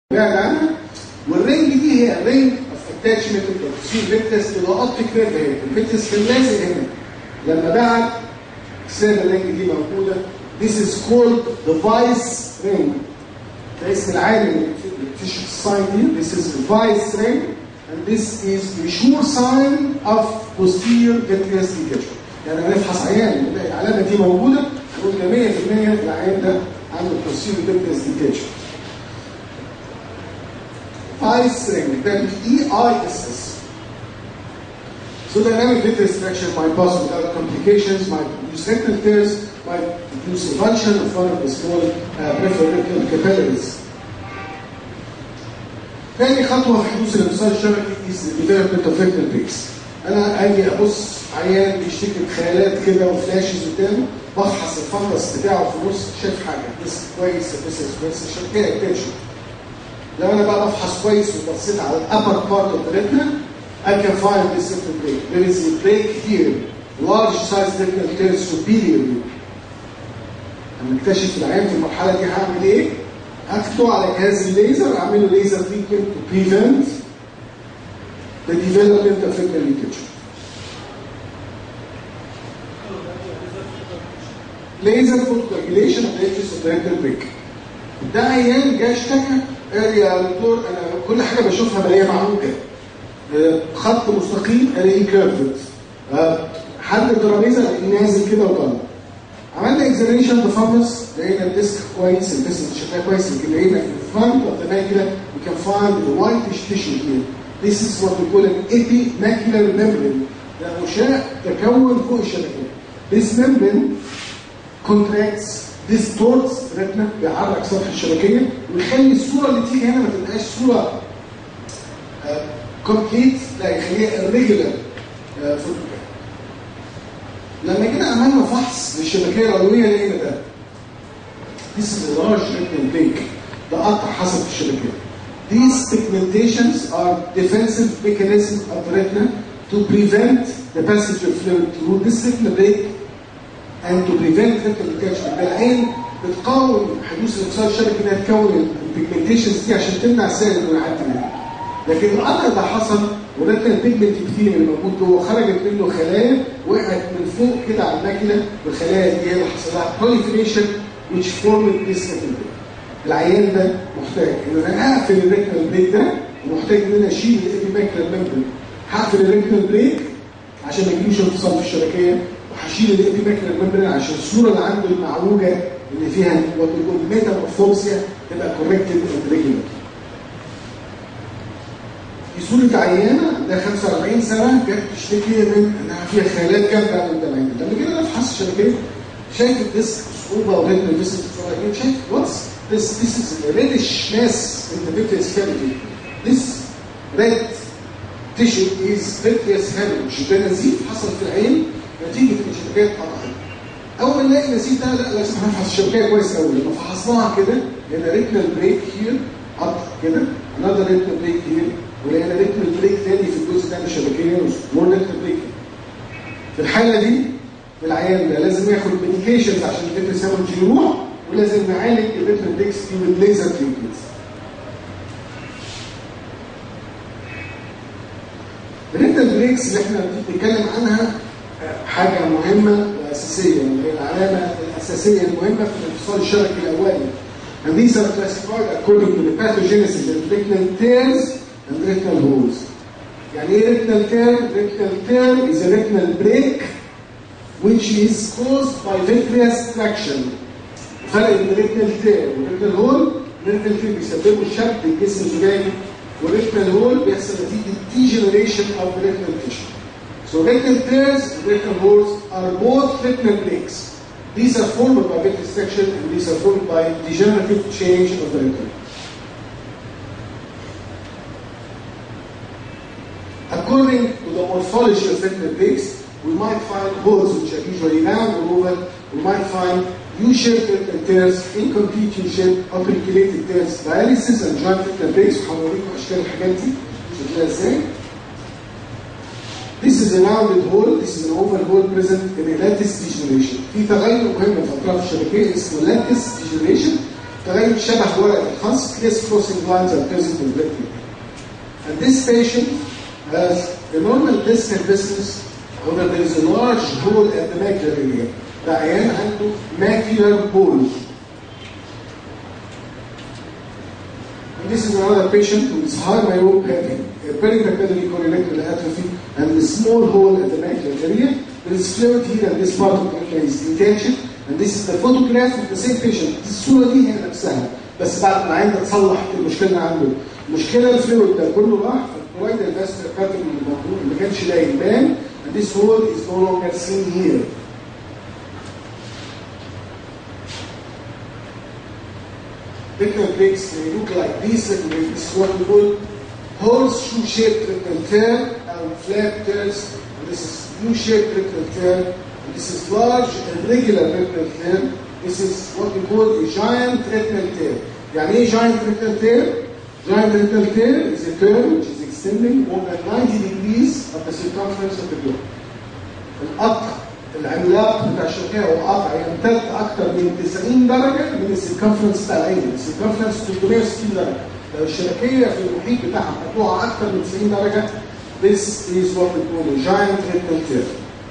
بعد عنها والرنج دي هي رينج اوف اتاتشمنت تصير فيكتس الى اوبتيك نيرف هنا الفيكتس كان لازق هنا لما بعد ساب الرنج دي موجوده This is called the vice ring ده اسم العالم اللي بتكتشف الساين دي This is the vice ring and this is the sure sign of posterior vitreous degeneration يعني هنفحص عيان نلاقي العلامه دي موجوده نقول 100% العيان ده عنده posterior vitreous degeneration vice ring ده EISS So dynamic vitreous extraction might pass without complications, might produce rectal tears, might produce avulsion of one of the small uh, peripheral retinal capillaries. ثاني خطوة في حدوث الانفصال الشبكي is the development of retinal breaks. أنا أجي أبص عيان بيشتكي بخيالات كده وفلاشز قدامه بفحص الفنجس بتاعه في النص شايف حاجة بس كويس بس كويس عشان كده اتنشن. لو أنا بقى بفحص كويس وبصيت على الأبر بارت اوف ذا retina I can find this retinal break. There is a break here. Large size retinal tear superiorly. لما اكتشف العين في المرحله دي هعمل ايه؟ هاخده على جهاز الليزر اعمل له ليزر تريتمنت to prevent the development of retinal leakage. ليزر فوتوكالكيليشن of the edges of the retinal break. ده عيان جه اشتكى قال لي يا دكتور انا كل حاجه بشوفها بلاقيها معوجه. خط مستقيم الاقيه كيرفد. حد الترابيزه الاقيه نازل كده وطالع. عملنا اكزامينشن بفانجس لقينا الديسك كويس الديسك شكلها كويس لكن لقينا في الفرونت اوف ذا ماكيولا we can find the whitish tissue here. This is what we call an epimacular membrane. ده غشاء تكون فوق الشبكيه. This membrane contracts distorts retina بيعرق سطح الشبكيه ويخلي الصوره اللي تيجي هنا ما تبقاش صوره كومبليت لا يخليها irregular فوتوجراف. لما جينا عملنا فحص للشبكيه العضويه لقينا ده This is a large retinal break ده قطع حصل في الشبكيه These pigmentations are defensive mechanism of the retina to prevent the passage of fluid through this retinal break and to prevent retinal detachment ده العين بتقاوم حدوث الانفصال الشبكي انها تكون البيجمنتيشنز دي عشان تمنع السائل انه يعدي منها لكن القطع ده حصل ولكن البيجمنت كتير اللي موجود جوه خرجت منه خلايا وقعت من فوق كده على الماكينه والخلايا دي هي اللي حصل لها proliferation which formed this retinal break. العيان ده محتاج ان انا اقفل الريتنال بريك ده ومحتاج ان انا اشيل الابيماكيولار ممبرين هقفل الريتنال بريك عشان ما يجيلوش انفصال في الشبكيه وهشيل الابيماكيولار ممبرين عشان الصوره اللي عنده المعوجه اللي فيها وات بنقول ميتامورفوسيا تبقى كوركتد اند ريجولار. في صورة عيانة عندها 45 سنة جت تشتكي من انها فيها خيالات جامدة عند العين لما جينا نفحص الشبكية شايف الديسك صعوبة وريتنا ديسك صعوبة شايف واتس this this is a reddish mass in the vitreous cavity this red tissue is vitreous hemorrhage ده نزيف حصل في العين نتيجة ان الشبكية اتقطعت اول ما نلاقي النزيف ده لا لازم نفحص الشبكية كويس قوي لما فحصناها كده لقينا ريتنال بريك هير قطع كده another retinal break here ولقينا ريتم بريك تاني في الجزء ده من الشبكيه مور ريتم بريك في الحاله دي العيان ده لازم ياخد ميديكيشنز عشان الفيترس هيموريدج يروح ولازم نعالج الريتم بريكس دي بالليزر تريتمنتس الريتم بريكس اللي احنا بنتكلم عنها حاجه مهمه واساسيه اللي هي العلامه الاساسيه المهمه في الانفصال الشبكي الاولي And these are classified according to the pathogenesis of retinal tears and retinal holes. يعني ايه retinal tear? Retinal tear is a retinal break which is caused by vitreous traction. الفرق بين retinal tear والretinal hole retinal tear بيسببوا شد الجسم الزجاجي والretinal hole بيحصل نتيجة degeneration of the retinal tissue. So retinal tears and retinal holes are both retinal breaks. These are formed by vitreous traction and these are formed by degenerative change of the retina. According to the morphology of retinal breaks, we might find holes which are usually round or oval. We might find U-shaped retinal tears, incomplete U-shaped, operculated tears, dialysis and joint retinal breaks. وهوريكم اشكال الحاجات دي شكلها ازاي. This is a rounded hole, this is an oval hole present in a lattice degeneration. في تغير مهم في اطراف الشبكيه اسمه lattice degeneration. تغير شبه ورقه الخص clear crossing lines are present in the And this patient has a normal distal business where there is a large hole at the macular area. ده عيان عنده macular hole. And this is another patient who is high myopathy, a peripapillary correlated atrophy, and a small hole at the macular area. There is fluid here, and this part of the area is detached. And this is the photograph of the same patient. الصورة دي هي نفسها. بس بعد ما العين ده تصلح المشكلة اللي عنده. المشكلة الفلويد ده كله راح في الكورايد الفاسكولار كارتل اللي موجود اللي ما كانش باين بان. And this hole is no longer seen here. Retinal plates they look like this, and this is what we call horseshoe-shaped retinal tear and flat tears. And this is U-shaped retinal tear. And this is large irregular retinal tear. This is what we call a giant retinal tear. يعني ايه giant retinal tear? Giant retinal tear is a tear which is extending more than 90 degrees of the circumference of the globe. القطع العملاق بتاع الشركية هو قطع يمتد أكثر من 90 درجة من السيركمفرنس بتاع العين، السيركمفرنس 360 درجة. لو الشركية في المحيط بتاعها مقطوعة أكثر من 90 درجة this is what we call a giant retinal tear.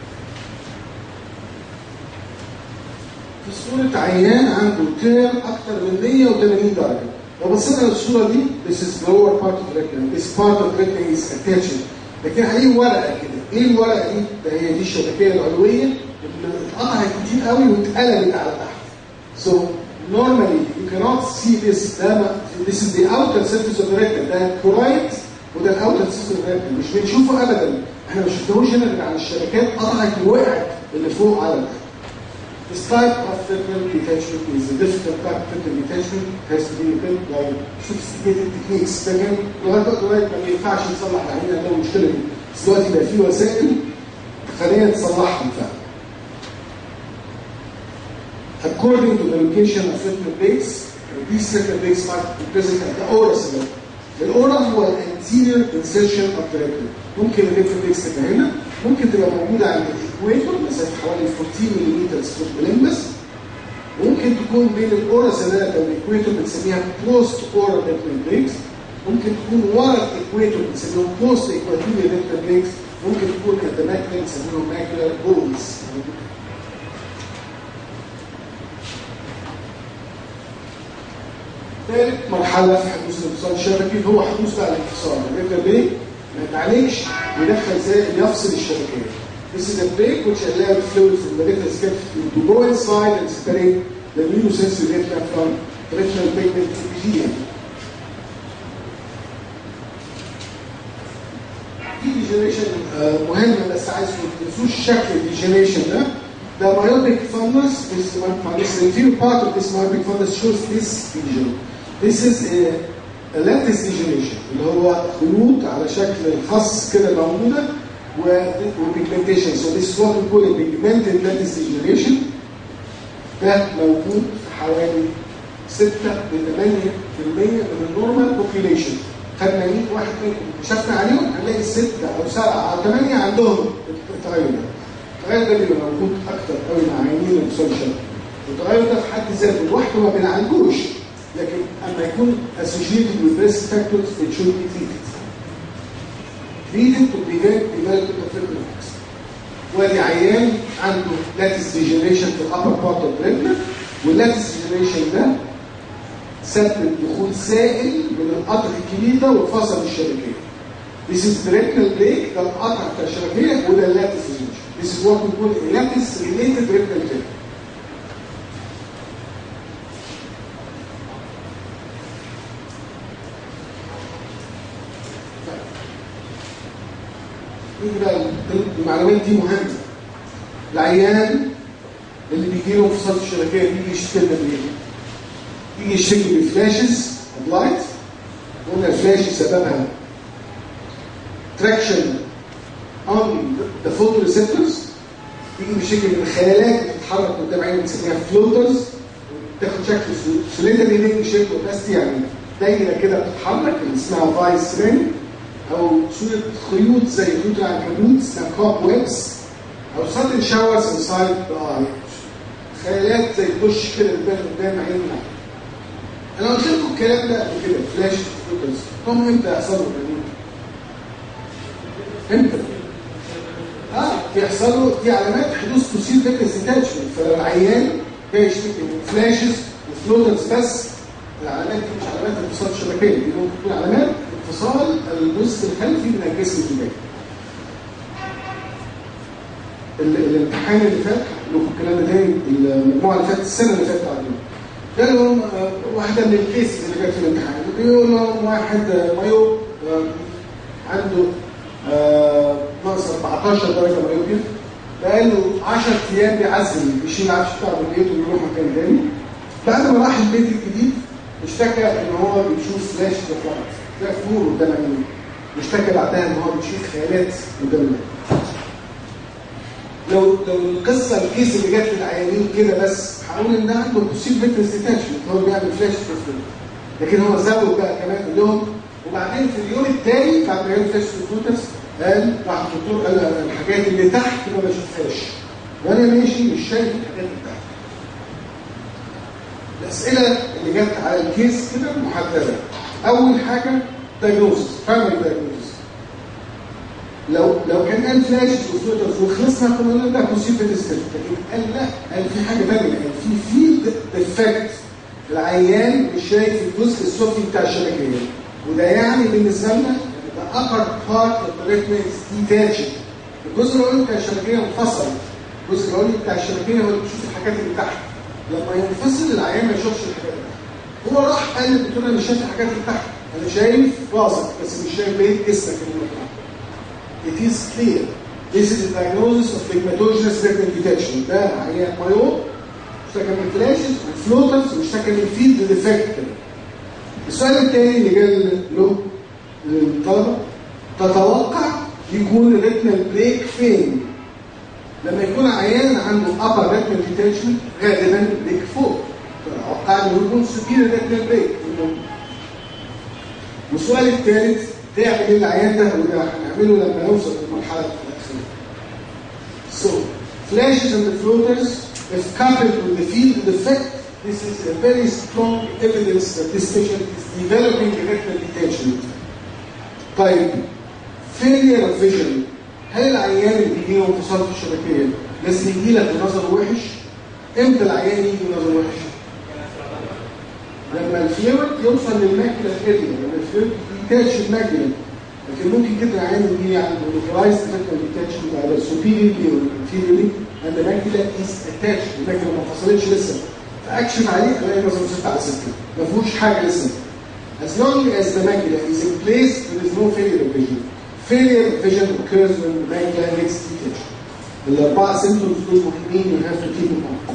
في صورة عيان عنده تير أكثر من 180 درجة. لو بصينا للصورة دي this is the lower part of the retina. This part of the retina is attached. لكن عليه ورقة كده. إيه الورقة دي؟ ده هي دي الشبكية العلوية اللي اتقطعت كتير قوي واتقلبت على تحت. So normally you cannot see this. ده ما- this is the outer surface of the retina. ده الكورايت وده الاوتر surface of the retina. مش بنشوفه أبدا. احنا ما شفناهوش هنا غير على الشبكات قطعت ووقعت اللي فوق على تحت. This type of retinal detachment is a difficult type of retinal detachment has to be built by sophisticated techniques ده كان لغايه وقت قريب ما ينفعش نصلح العين ده المشكله دي بس دلوقتي بقى في وسائل خلينا تصلحهم فعلا. According to the location of retinal plates, these retinal plates might be present at the aura cell. الاورا هو الانتيريور انسيرشن اوف ذا ريتنا ممكن الريتنا بليكس تبقى هنا ممكن تبقى موجوده عند الايكويتور مسافه حوالي 14 ملم فوق بلمبس ممكن تكون بين الاورا سيلات والايكويتور بنسميها بوست اورا ريتنا بليكس ممكن تكون ورا الايكويتور بنسميهم بوست ايكواتوريال ريتنا بليكس ممكن تكون at the macula بنسميهم ماكولار بولز ثالث مرحلة في حدوث الانفصال الشبكي هو حدوث بقى الانفصال الريتنا بريك ما يتعالجش ويدخل زي يفصل الشبكية This is a break which allows fluid from the retinal scaffold to go inside and separate the immunosensory retina from retinal pigment epithelium. في ديجنريشن مهم بس عايز ما تنسوش شكل الديجنريشن ده The myopic fundus is this inferior part of this myopic fundus shows this lesion. This is a, a lattice degeneration اللي هو خيوط على شكل خاص كده موجوده وبيجمنتيشن so this is what we call a pigmented lattice degeneration ده موجود في حوالي 6 ل 8% من النورمال population خدنا 100 واحد منكم كشفنا عليهم هنلاقي 6 او 7 او 8 عندهم التغير ده التغير ده بيبقى موجود اكتر قوي مع عيانين الانفصال الشبكي التغير ده في حد ذاته لوحده ما بنعالجوش لكن اما يكون associated with risk factors it should be treated treated to prevent development of retinal defects وادي عيان عنده lattice degeneration في الupper part of the retina واللاتس degeneration ده سبب دخول سائل من القطر الكبير ده وفصل الشبكيه This is the retinal break ده القطع بتاع الشبكيه وده اللاتس degeneration This is what we call a lattice related retinal tear نيجي بقى المعلومات دي مهمه العيان اللي بيجي له انفصال الشبكيه بيجي يشتكي لنا بايه؟ يجي يشتكي بفلاشز اوف لايت قلنا الفلاش سببها تراكشن اون ذا فوتو ريسبتورز يجي بيشتكي من خيالات بتتحرك قدام عينه بنسميها فلوترز تاخد شكل سلندر رينج شيب وباستي يعني دايره كده بتتحرك اللي اسمها فايس رينج او صوره خيوط زي خيوط العنكبوت اسمها كوب ويبس او sudden showers inside the eye خيالات زي الدش كده بتبان قدام عيننا انا قلت لكم الكلام ده قبل كده فلاش فلوترز هم امتى يحصلوا امتى؟ اه بيحصلوا دي علامات حدوث توسيل فيكس ديتاتشمنت فالعيان جاي يشتكي من فلاشز وفلوترز بس العلامات دي مش علامات انفصال شبكيه دي ممكن تكون علامات انفصال الجزء الخلفي من الجسم الجبالي الامتحان اللي فات لكم الكلام ده تاني المجموعه اللي فاتت السنه اللي فاتت عليهم قال لهم آه، واحده من الكيس اللي جت في الامتحان بيقول لهم واحد آه، مايو آه، عنده ناقص 14 درجه مايوبيا بقى له 10 ايام بيعزل يشيل العفش بتاعه من بيته ويروح مكان تاني بعد ما راح البيت الجديد اشتكى ان هو بيشوف فلاش ريفلاكت ده نور قدام عينيه واشتكى بعدها ان هو بيشوف خيالات قدام عينيه لو لو القصه الكيس اللي جت للعيانين كده بس هقول ان ده عنده بوسيل فيتنس ديتاشمنت هو بيعمل فلاش ريفلاكت لكن هو زود بقى كمان قال لهم وبعدين في اليوم الثاني بعد ما يعمل فلاش ريفلاكت قال راح الدكتور قال الحاجات اللي تحت ما بشوفهاش وانا ماشي مش شايف الحاجات اللي تحت الاسئله اللي جت على الكيس كده محدده اول حاجه دايجنوستس فاميلي دايجنوستس لو لو كان قال فلاش وفلوترز وخلصنا كنا نقول ده مصيبه الستيل لكن قال لا قال في حاجه ثانيه قال في فيلد ديفكت العيان مش شايف الجزء السفلي بتاع الشبكيه وده يعني بالنسبه لنا the upper part of the retina is detached الجزء العلوي بتاع الشبكيه انفصل الجزء العلوي بتاع الشبكيه هو اللي بيشوف الحاجات اللي تحت لما ينفصل العيان ما يشوفش الحاجات اللي تحت هو راح قال للدكتور انا مش شايف الحاجات اللي تحت انا شايف راسك بس مش شايف بقيه جسمك اللي تحت It is clear This is a diagnosis of pigmentogenous retinal detachment ده عيان مايوب اشتكى من فلاشز وفلوترز واشتكى من فيلد ديفكت السؤال الثاني اللي جاي له للطلبه تتوقع يكون الريتنال بريك فين؟ لما يكون عيان عنده upper retinal detachment غالبا بريك فوق تتوقع انه يكون superior retinal بريك والسؤال الثالث تعمل ايه العيان ده وده هنعمله لما نوصل للمرحله الاخيره. So, flashes and the floaters, if coupled with the field defect, this is a very strong evidence that this patient is developing a retinal detachment. طيب failure of vision هل العيان اللي بيجي له انفصال في الشبكيه لازم يجي لك بنظر وحش؟ امتى العيان يجي بنظر وحش؟ لما الفلويد يوصل للماكله الاريا لما الفلويد يتاتش الماكله لكن ممكن جدا العيان يجي عنده لوكلايزد ماكله ديتاتشمنت على سوبيريورلي والانفيريورلي and the macula is attached الماكله ما انفصلتش لسه فاكشن عليه الاقي نظره 6 على 6 ما فيهوش حاجه لسه As long as the macula is in place, there is no failure of vision. Failure of vision occurs when the macula gets detached. الأربعة symptoms دول مهمين you have to keep them on.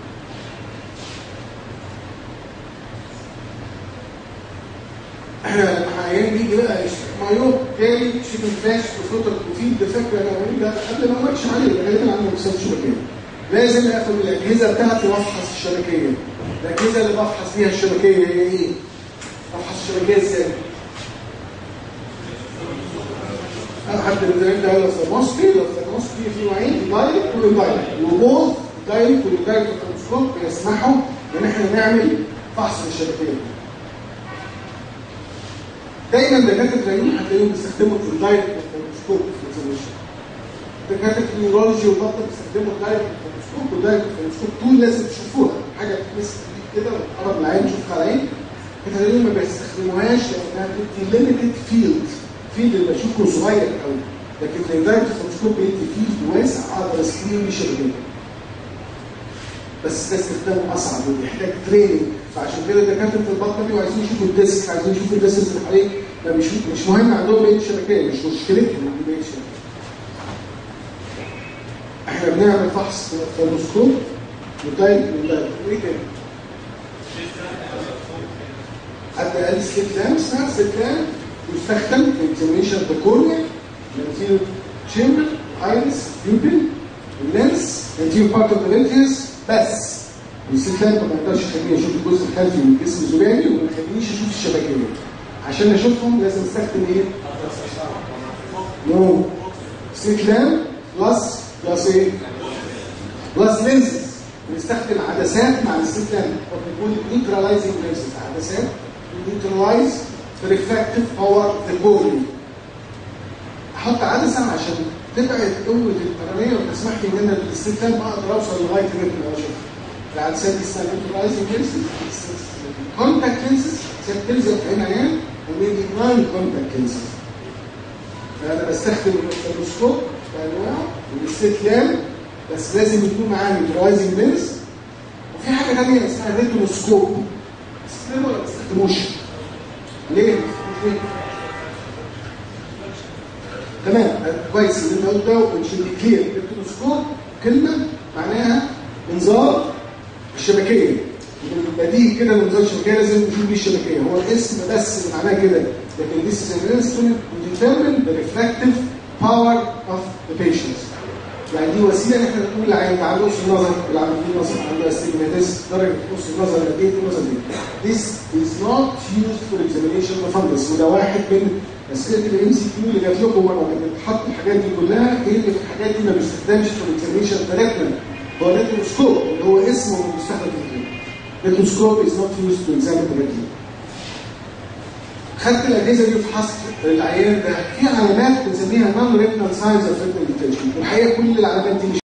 احنا لما عيان بيجي بقى مايوب جاي شيكن فلاش وفلوتر وفيد ده فكره انا ده قبل ما امشي عليه ده غالبا عنده انفصال شبكيه. لازم اخد الاجهزه بتاعتي وافحص الشبكيه. الاجهزه اللي بفحص بيها الشبكيه هي ايه؟ افحص الشبكيه ازاي؟ حد من زمان ده قال الثرموسكي الثرموسكي في نوعين دايركت واندايركت وبوث دايركت والاندايركت التلسكوب بيسمحوا ان احنا نعمل فحص للشبكيه دايما دكاتره العيون هتلاقيهم بيستخدموا الدايركت والتلسكوب في الريزولوشن دكاتره النيورولوجي والبطن بيستخدموا الدايركت والتلسكوب والدايركت والتلسكوب دول لازم تشوفوها حاجه بتمسك كده وتقرب العين تشوفها على العين الكتالين ما بيستخدموهاش لانها بتدي ليميتد فيلد فيلد اللي بشوفه صغير قوي لكن الدايركت فوتوسكوب بيدي فيلد واسع اقدر اسكرين بيه شغلين بس ده استخدامه اصعب وبيحتاج تريننج فعشان كده دكاتره البطنه بيبقوا عايزين يشوفوا الديسك عايزين يشوفوا الديسك اللي حواليه ده مش مش مهم عندهم بقيه الشبكيه مش مشكلتهم ان بقيه الشبكيه احنا بنعمل فحص فالمسكوب ودايركت ودايركت وايه تاني؟ حتى قال سليب لام اسمها سليب لام يستخدم في اكزامينشن اوف ذا كورنيا الانتيريور تشامبر ايرس بيوبل اللينس الانتيريور بارت اوف ذا لينس بس السليب لام ما يقدرش يخليني اشوف الجزء الخلفي من الجسم الزجاجي وما يخلينيش اشوف الشبكيه عشان اشوفهم لازم استخدم ايه؟ نو سليب لام بلس بلس ايه؟ بلس لينسز بنستخدم عدسات مع الاستخدام وبنقول نيوتراليزنج لينسز عدسات نيوتراليز ريفراكتيف باور الكورني احط عدسه عشان تبعد قوه القرنيه وتسمح لي ان انا بالاستخدام اقدر اوصل لغايه الريتم اللي اشوفه العدسات دي اسمها نيوتراليزنج لينسز كونتاكت لينسز تلزق في عين عيان ودي نون كونتاكت لينسز فانا بستخدم التلسكوب بانواع والاستدلال بس لازم يكون معاه نيوترايزنج لينس وفي حاجه ثانيه اسمها ريتنوسكوب بتستخدمه ولا ما بتستخدموش؟ ليه؟ ليه؟ تمام كويس اللي انت قلته وشيل كلير ريتنوسكوب كلمه معناها انذار الشبكيه بديهي كده الانذار الشبكيه لازم نشوف بيه الشبكيه هو الاسم بس اللي معناه كده لكن this is an instrument to determine the reflective power of the patients يعني دي وسيله ان احنا نقول للعين اللي عنده قص النظر اللي عنده دي نظر عنده استجماتيس درجه قص النظر قد ايه دي النظر دي This is not used for examination of fundus وده واحد من اسئله الام سي كيو اللي جات لكم مره بتحط الحاجات دي كلها ايه اللي في الحاجات دي ما بيستخدمش في الاكزامينشن بتاعتنا هو الريتروسكوب اللي هو اسمه بيستخدم في الكلينيك الريتروسكوب is not used to examine the retina خدت الاجهزه دي في حصر العيان ده في علامات بنسميها نون ريتنال ساينز اوف ريتنال ديتنشن والحقيقه كل العلامات دي مش